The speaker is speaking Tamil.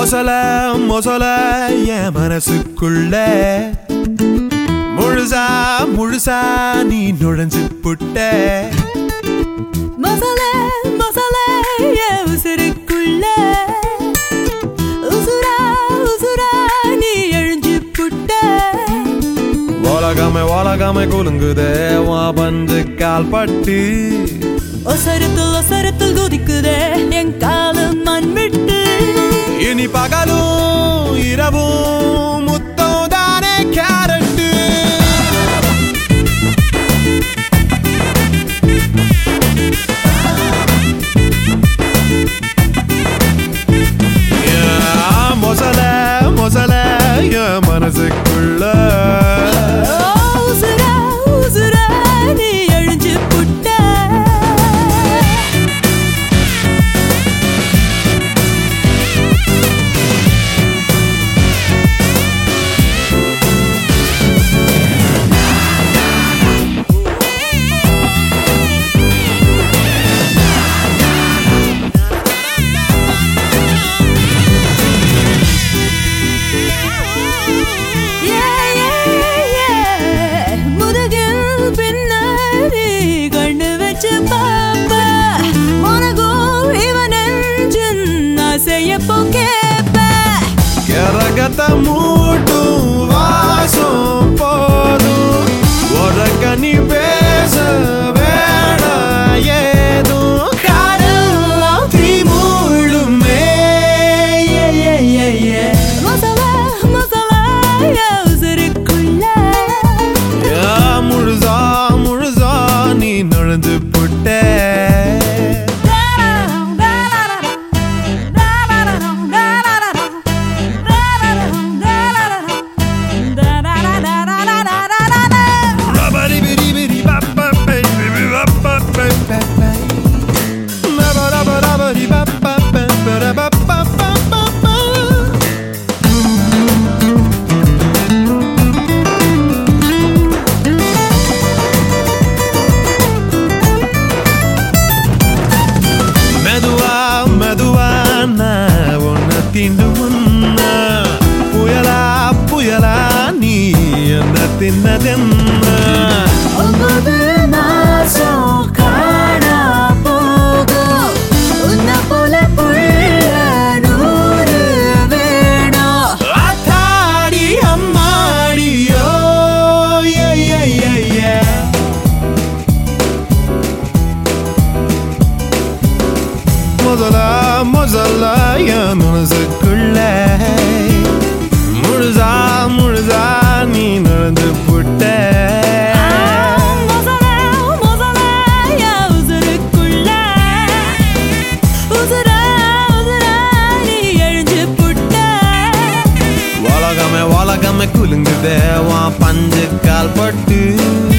மொசல மொசல என் மனசுக்குள்ள முழுசா முழுசா நீ நுழைஞ்சு புட்ட மசால மசால என் உசுருக்குள்ள உசுரா உசுரா நீ எழுஞ்சு புட்ட உலகமே உலகமே குலுங்குதே வா பஞ்சு கால் பட்டு ஒசரத்தில் ஒசரத்தில் குதிக்குதே என் காலம் மண் விட்டு இனி பகலும் இரவும் முத்தம் தானே கேரட்டு ஏன் மொசல மொசல என் மனசுக்குள்ள ஓ, உசுரா உசுரா நீ எழுஞ்சு புட்ட Yeah, yeah, yeah. முதுகில் பின்னாடி கண்ணு வச்சு பாப்ப. உனக்கும் இவன் நெஞ்சின் ஆசையப்போ கேப்ப. கரகத்தை மூட்டும் வாசம் போதும் உறக்க நீ பேச வேணாம் ஏதும் காரெல்லாம் தீ மூழுமே Yeah, yeah, yeah, yeah. Masala, masala, என் உசுருக்குள்ள. யா, முழுசா முழுசா நீ நுழைஞ்சு புட்ட மெதுவா மெதுவா நான் உன்னை தீண்டு முன்னா புயலா புயலா நீ என்ன தின்னதென்ன ஒன்பது மாசம் காணா போகும். உன்னை போல புள்ள நூறு வேணும். ஆத்தாடி அம்மாடியோ ஏ ஏ ஏ ஏ முதலா முதலா என் மனசுக்குள்ள முழுசா முழுசா நீ நடந்து புட்ட மசாலா, மசாலா, என் உசுருக்குள்ள. உசுரா, உசுரா, நீ எழுஞ்சு புட்ட. உலகமே உலகமே குலுங்குதே வா பஞ்சு கால் பட்டு